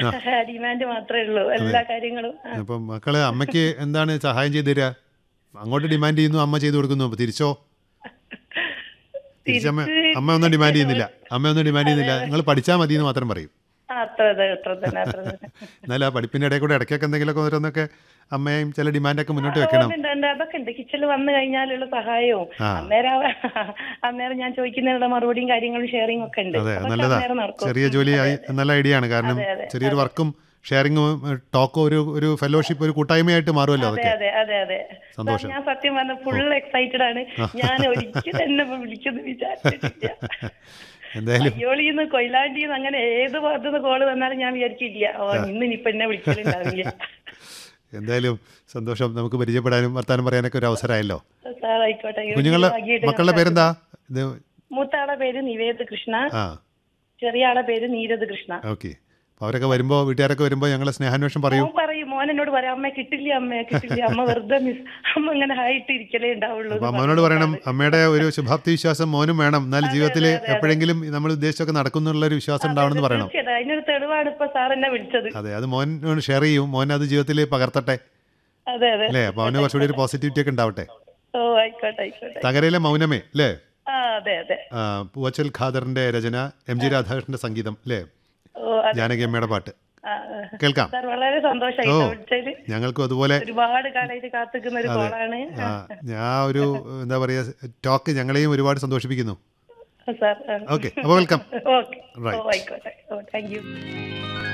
Demand മാത്രമേ ഉള്ളൂ എല്ലാ കാര്യങ്ങളും ആ. അപ്പം മക്കള് അമ്മയ്ക്ക് എന്താണ് സഹായം ചെയ്തു തരിക അങ്ങോട്ട് ഡിമാൻഡ് ചെയ്യുന്നു അമ്മ ചെയ്തു കൊടുക്കുന്നു അപ്പൊ തിരിച്ചോ തിരിച്ചമ്മ അമ്മ ഒന്നും ഡിമാൻഡ് ചെയ്യുന്നില്ല അമ്മ ഒന്നും ഡിമാൻഡ് ചെയ്യുന്നില്ല നിങ്ങൾ പഠിച്ചാൽ മതി എന്ന് മാത്രം പറയും ആ, അത്ര തന്നെ അത്ര തന്നെ അത്ര തന്നെ എന്നാലും ആ പഠിപ്പിന്റെ ഇടയിൽ കൂടെ ഇടയ്ക്കൊക്കെ എന്തെങ്കിലുമൊക്കെ ഓരോന്നൊക്കെ അമ്മയും ചില ഡിമാൻഡൊക്കെ മുന്നോട്ട് വെക്കണം ഉണ്ട്, ഉണ്ട്. അതൊക്കെ ഉണ്ട് കിച്ചണിൽ വന്നു കഴിഞ്ഞാലുള്ള സഹായവും ആ. അന്നേരം അവ- അന്നേരം ഞാൻ ചോദിക്കുന്നതിനുള്ള മറുപടിയും കാര്യങ്ങളും ഷെയറിംഗ് ഒക്കെ ഉണ്ട് അതെ അതൊക്കെ നല്ലതാ അന്നേരം നടക്കും ചെറിയ ജോലി ആയി നല്ല ഐഡിയ ആണ് കാരണം അതെ, അതെ, ചെറിയൊരു വർക്കും ഷെയറിങ്ങും ടോക്കും ഒരു ഒരു ഫെലോഷിപ്പ് ഒരു കൂട്ടായ്മയായിട്ട് മാറുമല്ലോ അതെ അതൊക്കെ അതെ അതെ അതെ സന്തോഷം. ഞാൻ സത്യം പറഞ്ഞ ഫുൾ എക്സൈറ്റഡ് ആണ് ഞാൻ ഒരിക്കലും എന്നെ വിളിക്കുന്നു വിചാരിച്ചിട്ടില്ല എന്തായാലും അയ്യോളിന്ന് കൊയിലാണ്ടിന്ന് അങ്ങനെ ഏത് ഭാഗത്തുനിന്ന് കോള് വന്നാലും ഞാൻ വിചാരിക്കില്ല ഓ ഇന്ന് ഇനിയിപ്പൊ എന്നെ വിളിക്കലുണ്ടാവില്ല എന്തായാലും സന്തോഷം നമുക്ക് പരിചയപ്പെടാനും വർത്താനം പറയാനൊക്കെ ഒരു അവസരമായല്ലോ സാർ ആയിക്കോട്ടെ കുഞ്ഞുങ്ങളുടെ ഭാഗ്യമായിട്ട് മക്കളുടെ പേരെന്താ ഇത് മൂത്താളെ പേര് നിവേദ് കൃഷ്ണ ആ ചെറിയ ആളെ പേര് നീരദ് കൃഷ്ണ ഓക്കെ അപ്പോൾ അവരൊക്കെ വരുമ്പോൾ വീട്ടുകാരൊക്കെ വരുമ്പോൾ ഞങ്ങളെ സ്നേഹാന്വേഷണം പറയൂ മോൻ പറയും മോൻ എന്നോട് പറയാം അമ്മ കിട്ടില്ല അമ്മ കിട്ടില്ല അമ്മ വെറുതെ മിസ് അമ്മ ഇങ്ങനെ ആയിട്ട് ഇരിക്കലേ ഉണ്ടാവുള്ളൂ അപ്പോൾ എന്ന് അമ്മനോട് പറയണം പറഞ്ഞിട്ടാണ്. അമ്മയുടെ ഒരു ശുഭാപ്തി വിശ്വാസം മോനും വേണം എന്നാൽ ജീവിതത്തിൽ എപ്പോഴെങ്കിലും നമ്മൾ ഉദ്ദേശിച്ചൊക്കെ നടക്കുന്നുള്ള ഒരു വിശ്വാസം ഉണ്ടാവണമെന്ന് പറയണം തീർച്ചയായിട്ടും അതിനൊരു തെളിവാണ് ഇപ്പൊ സാർ എന്നെ വിളിച്ചത് അതെ അത് മോനോട് ഷെയർ ചെയ്യും മോൻ അത് ജീവിതത്തിൽ പകർത്തട്ടെ അതെ അതെ അല്ലേ അപ്പോൾ അവന് കുറച്ചുകൂടി ഒരു പോസിറ്റിവിറ്റി ഒക്കെ ഉണ്ടാവട്ടെ ഓ ആയിക്കോട്ടെ ആയിക്കോട്ടെ തകരയിലെ മൗനമേ അല്ലേ ആ അതെ അതെ ആ, പൂവച്ചൽ ഖാദറിന്റെ രചന എം ജി രാധാകൃഷ്ണന്റെ സംഗീതം അല്ലേ ഓ അതെ ജാനകി അമ്മയുടെ പാട്ട് ആ, കേൾക്കാം സാർ വളരെ സന്തോഷമായി ഓ. വിളിച്ചതില് ഞങ്ങൾക്കും അതുപോലെ ഒരുപാട് കാലമായിട്ട് കാത്തിക്കുന്ന ഒരു കോളാണ് ആ, ഞാൻ ഒരു എന്താ പറയുക ടോക്ക് ഞങ്ങളെയും ഒരുപാട് സന്തോഷിപ്പിക്കുന്നു സാർ ഓക്കെ അപ്പോൾ വെൽക്കം ഓക്കെ Right. ഓ ആയിക്കോട്ടെ ഓ താങ്ക് യു